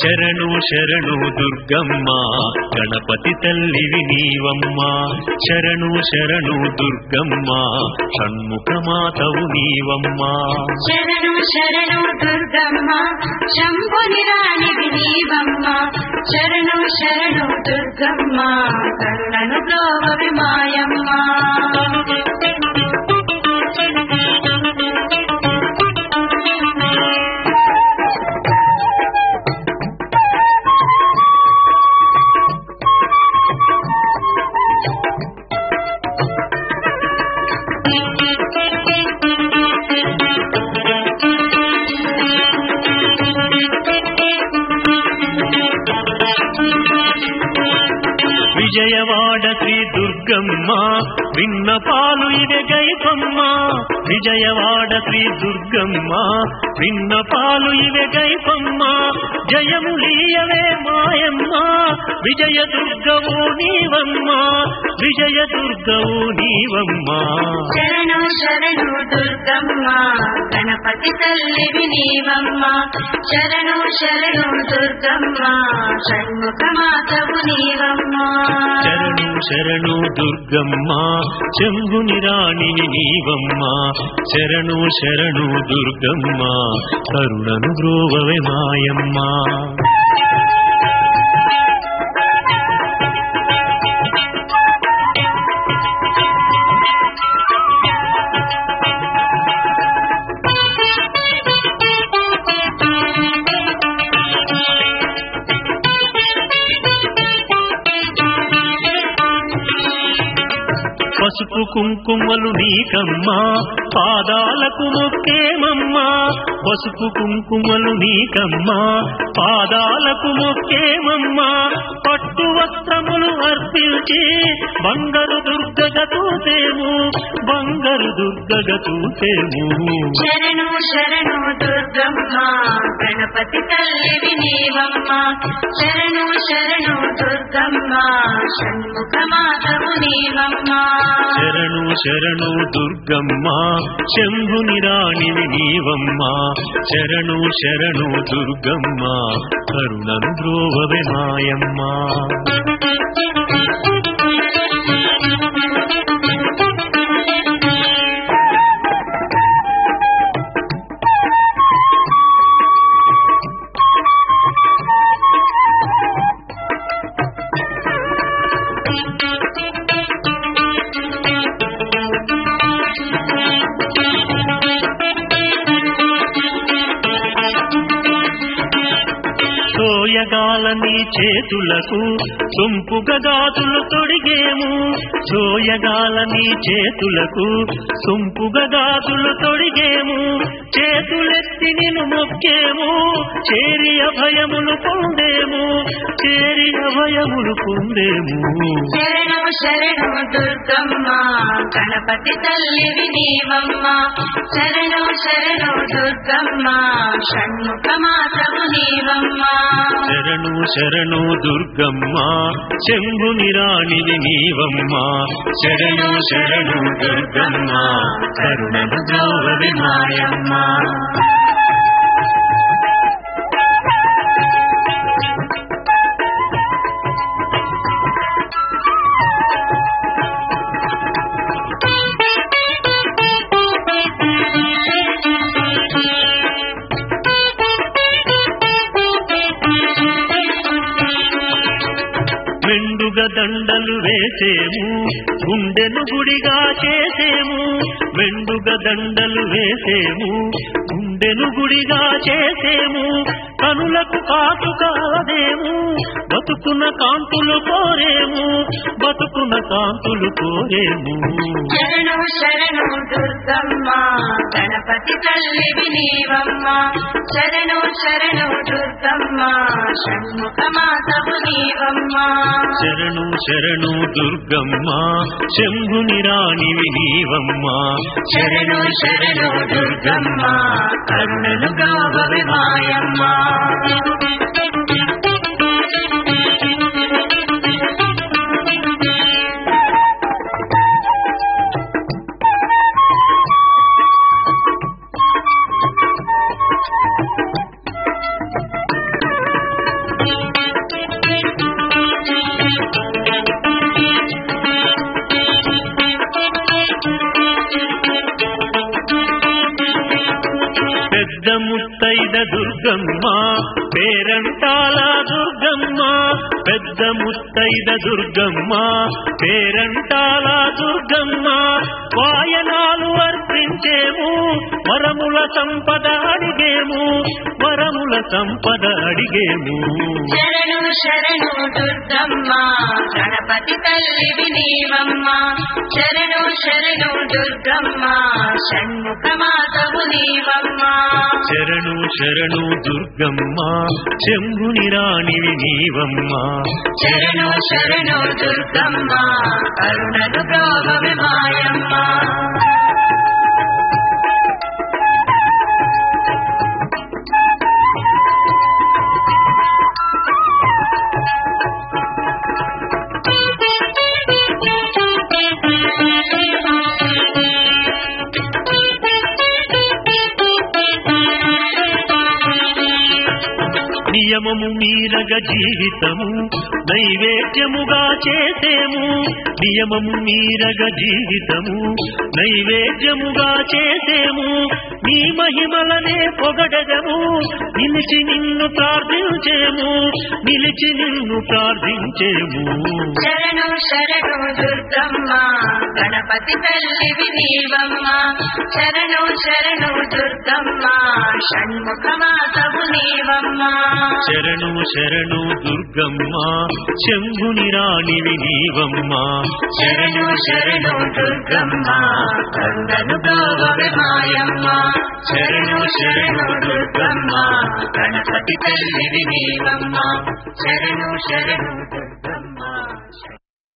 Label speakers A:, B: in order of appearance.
A: శరణు శరణు దుర్గమ్మ గణపతి తల్లివి నీవమ్మ శరణు శరణు దుర్గమ్మ షణ్ముఖమాతవు నీవమ్మ
B: శరణు శరణు దుర్గమ్మ శంభుని రాణివి నీవమ్మ శరణు శరణు దుర్గమ్మ కరుణను బ్రోవవి మాయమ్మ
A: విజయవాడ శ్రీ దుర్గమ్మ విన్నపాలు ఇదే గైపమ్మ విజయవాడ శ్రీ దుర్గమ్మ విన్నపాలు ఇవే గైపమ్మ జయములీయవే మాయమ్మ విజయ దుర్గవు నీవమ్మ విజయ దుర్గవు నీవమ్మ
B: శరణు శరణు దుర్గమ్మ గణపతి తల్లివి నీవమ్మ శరణు శరణు దుర్గమ్మ షణ్ముఖమాతవు నీవమ్మ
A: శరణు శరణు దుర్గమ్మ చెంగుని రాణిని నీవమ్మ శరణు శరణు దుర్గమ్మ కరుణను బ్రోవవే మాయమ్మ పసుపు కుంకుమలు నీకమ్మా పాదాలకు మొక్కేమమ్మా పసుపు కుంకుమలు నీకమ్మా పాదాలకు మొక్కేమమ్మా పట్టు వస్త్రములు అర్పించి బంగారు దుర్గగా చూసేము బంగారు దుర్గగా చూసేము
B: శరణు శరణు దుర్గమ్మ గణపతి తల్లివి నీవమ్మ శరణు శరణు దుర్గమ్మ షణ్ముఖమాతవు నీవమ్మ
A: శరణు శరణు దుర్గమ్మ శంభుని రాణివి నీవమ్మ శరణు శరణు దుర్గమ్మ కరుణను బ్రోవవే మాయమ్మ సోయగాల నీ చేతులకు సొంపుగా గాజులు తొడిగేము సోయగాల నీ చేతులకు సొంపుగా గాజులు తొడిగేము చేతులెత్తి నిన్ను మొక్కేము చేరి అభయములు పొందేము చేరి అభయములు పొందేము
B: శరణు శరణు దుర్గమ్మ గణపతి తల్లివి నీవమ్మ శరణు శరణు దుర్గమ్మ షణ్ముఖమాతవు నీవమ్మ
A: శరణు శరణు దుర్గమ్మ శంభుని రాణివి నీవమ్మ శరణు శరణు దుర్గమ్మ కరుణను ద్రోవవి మాయమ్మ మెండుగా దండలు వేసేము గుండెను గుడిగా చేసేము మెండుగా దండలు వేసేము గుండెను గుడిగా చేసేము కనులకు కాటు కాదేము బతుకున్న కాంతులు కోరేము బతుకున్న కాంతులు కోరేము
B: శరణు శరణు దుర్గమ్మ గణపతి తల్లివి నీవమ్మ శరణు శరణు దుర్గమ్మ షణ్ముఖమాతవు నీవమ్మ
A: శరణు శరణు దుర్గమ్మ శంభుని రాణివి నీవమ్మ
B: శరణు శరణు దుర్గమ్మ కరుణను గోవవి మాయమ్మ
A: పెద్ద ముత్తైద దుర్గమ్మ పేరంటాల దుర్గమ్మ పెద్ద ముత్తైద దుర్గమ్మ పేరంటాల దుర్గమ్మ వాయనాలు అర్పించేము వరముల సంపద అడిగేము వరముల సంపద అడిగేము
B: శరణు శరణు దుర్గమ్మ గణపతి తల్లివి నీవమ్మ శరణు శరణు దుర్గమ్మ షణ్ముఖ మాతవు నీవమ్మ
A: శరణు శరణు దుర్గమ్మ శంభుని రాణివి నీవమ్మ
B: శరణు శరణు దుర్గమ్మ కరుణను గోవవి మాయమ్మ
A: నియమము మీరగ జీవితము నైవేద్యముగా చేసేము నియమము మీరగ జీవితము నైవేద్యముగా చేసేము నీ మహిమలనే పొగడదము నిలిచి నిన్ను ప్రార్థించేము నిలిచి నిన్ను ప్రార్థించేము
B: శరణు శరణు దుర్గమ్మ గణపతి తల్లివి నీవమ్మ శరణు శరణు దుర్గమ్మ షణ్ముఖ మాతవు నీవమ్మ
A: శరణు శరణు దుర్గమ్మ శంభుని రాణివి నీవమ్మ
B: శరణు శరణు దుర్గమ్మ కరుణను గోవవి మాయమ్మ శరణు శరణు దుర్గమ్మ గణపతి తల్లివి నీవమ్మ శరణు శరణు